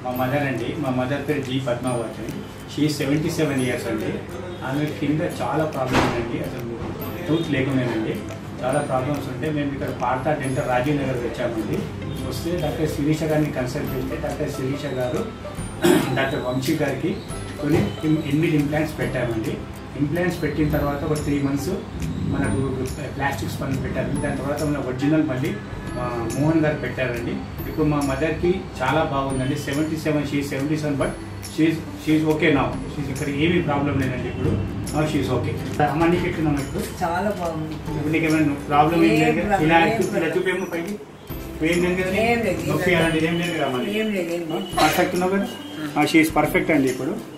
మా మదర్ అండి మా మదర్ పేరు G Padmavathi she seventy seven years అండి ఆమె కింద చాలా ప్రాబ్లమ్స్ అండి అసలు టూత్ లేకుండానండి చాలా ప్రాబ్లమ్స్ ఉంటే మేము ఇక్కడ పార్తా డెంటల్ రాజీవ్ నగర్ వచ్చామండి వస్తే డాక్టర్ శిరీష గారిని కన్సల్ట్ చేస్తే డాక్టర్ శిరీష గారు డాక్టర్ వంశీ గారికి కొన్ని ఇం- ఎనిమిది ఇంప్లాంట్స్ పెట్టామండి ఇంప్లాంట్స్ పెట్టిన తర్వాత ఒక త్రీ మంత్స్ మనకు ప్లాస్టిక్ స్పన్ పెట్టారు దాని తర్వాత మన ఒరిజినల్ మళ్ళీ మా మోహన్ గారు పెట్టారండి ఇప్పుడు మా మదర్కి చాలా బాగుందండి seventy seven she seventy seven but she's she's okay నా షీజ్ ఇక్కడ ఏమీ ప్రాబ్లం లేదండి ఇప్పుడు షీజ్ ఓకే అమ్మని పెట్టినాం ఇప్పుడు చాలా బాగుంది ఇప్పుడు నీకు ఏమైనా ప్రాబ్లం ఏం లేదు కదా? ఏం ఇలా ప్రాబ్లం, ఏం ఇలా చూపేమో పైకి ఏం లేదు కదా ఏం లేదు, ఏం నొప్పి అలాంటిది ఏం లేదు కదా ఏం లేదు ఏం లేదు పర్ఫెక్ట్ ఉన్నావు కదా షీఈ్ పర్ఫెక్ట్ అండి ఇప్పుడు